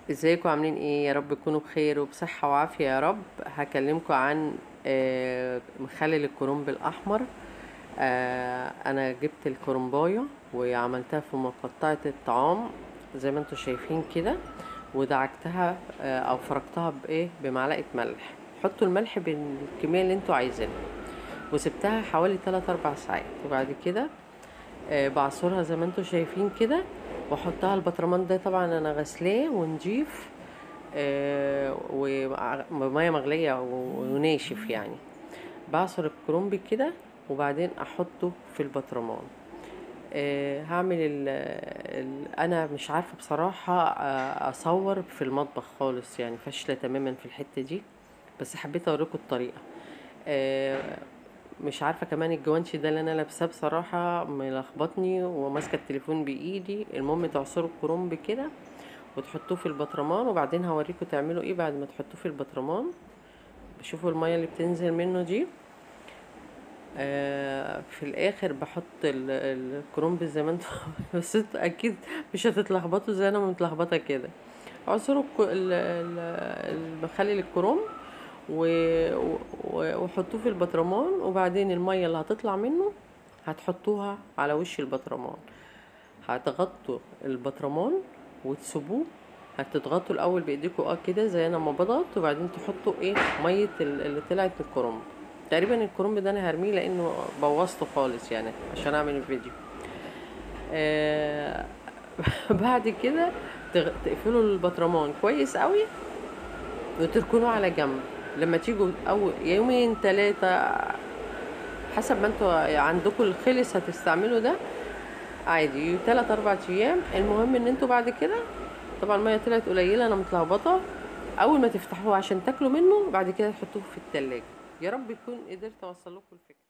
ازيكم عاملين ايه يا رب تكونوا بخير وبصحة وعافية يا رب هكلمكم عن آه، مخلل الكرنب الاحمر آه، انا جبت الكرنباية وعملتها في مقطعة الطعام زي ما انتم شايفين كده ودعكتها آه، او فركتها بايه بمعلقة ملح حطوا الملح بالكمية اللي انتوا عايزينها وسبتها حوالي 3 4 ساعات وبعد كده آه، بعصرها زي ما انتم شايفين كده واحطها البطرمان ده طبعا انا غسلاه ونضيف آه، وميه مغليه وناشف يعني بعصر الكرنب كده وبعدين احطه في البطرمان آه، هعمل ال ال انا مش عارفه بصراحه آه، اصور في المطبخ خالص يعني فاشله تماما في الحته دي بس حبيت اوريكم الطريقه آه، مش عارفه كمان الجوانشي ده اللي انا لابساه بصراحه ملخبطني وماسكه التليفون بايدي المهم تعصروا الكرنب كده وتحطوه في البطرمان وبعدين هوريكم تعملوا ايه بعد ما تحطوه في البطرمان شوفوا الميه اللي بتنزل منه دي آه في الاخر بحط ال- الكرنب زي ما انتوا بس انتوا اكيد مش هتتلخبطوا زي انا متلخبطه كده اعصروا الك- ال- ال- المخلل الكرنب و- و- وحطوه في البطرمان وبعدين المية اللي هتطلع منه هتحطوها على وش البطرمان هتغطوا البطرمان وتسيبوه هتضغطوا الاول بايديكم اه كده زي انا ما بضغط وبعدين تحطوا ايه ميه ال- اللي طلعت من الكرنب تقريبا الكرنب ده انا هرميه لانه بوظته خالص يعني عشان اعمل الفيديو آه بعد كده تغ- تقفلوا البطرمان كويس قوي وتركنوه على جنب لما تيجوا او يومين ثلاثة حسب ما انتوا عندكم الخلص هتستعملوا ده عادي تلات اربع ايام المهم ان انتوا بعد كده طبعا الميه طلعت قليله انا متلخبطه اول ما تفتحوه عشان تاكلوا منه بعد كده تحطوه في التلاجة يا رب يكون قدرت اوصل لكم الفكره